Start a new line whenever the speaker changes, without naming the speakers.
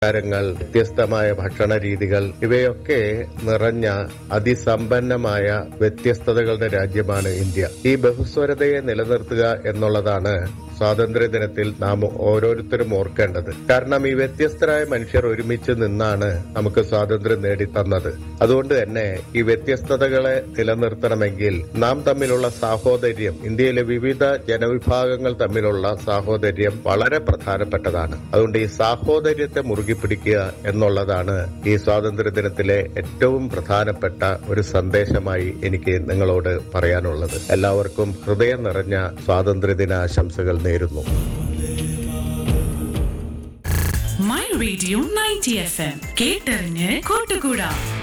സംസ്കാരങ്ങൾ വ്യത്യസ്തമായ ഭക്ഷണ രീതികൾ ഇവയൊക്കെ നിറഞ്ഞ അതിസമ്പന്നമായ വ്യത്യസ്തതകളുടെ രാജ്യമാണ് ഇന്ത്യ ഈ ബഹുസ്വരതയെ നിലനിർത്തുക എന്നുള്ളതാണ് സ്വാതന്ത്ര്യ ദിനത്തിൽ നാം ഓരോരുത്തരും ഓർക്കേണ്ടത് കാരണം ഈ വ്യത്യസ്തരായ മനുഷ്യർ ഒരുമിച്ച് നിന്നാണ് നമുക്ക് സ്വാതന്ത്ര്യം നേടിത്തന്നത് അതുകൊണ്ട് തന്നെ ഈ വ്യത്യസ്തതകളെ നിലനിർത്തണമെങ്കിൽ നാം തമ്മിലുള്ള സാഹോദര്യം ഇന്ത്യയിലെ വിവിധ ജനവിഭാഗങ്ങൾ തമ്മിലുള്ള സാഹോദര്യം വളരെ പ്രധാനപ്പെട്ടതാണ് അതുകൊണ്ട് ഈ സാഹോദര്യത്തെ മുറുകി പിടിക്കുക എന്നുള്ളതാണ് ഈ സ്വാതന്ത്ര്യ ദിനത്തിലെ ഏറ്റവും പ്രധാനപ്പെട്ട ഒരു സന്ദേശമായി എനിക്ക് നിങ്ങളോട് പറയാനുള്ളത് എല്ലാവർക്കും ഹൃദയം നിറഞ്ഞ സ്വാതന്ത്ര്യ ദിനാശംസകൾ നേരുന്നു
my radio ninety F M കേട്ടറിഞ്ഞ് കൂട്ടുകൂടാ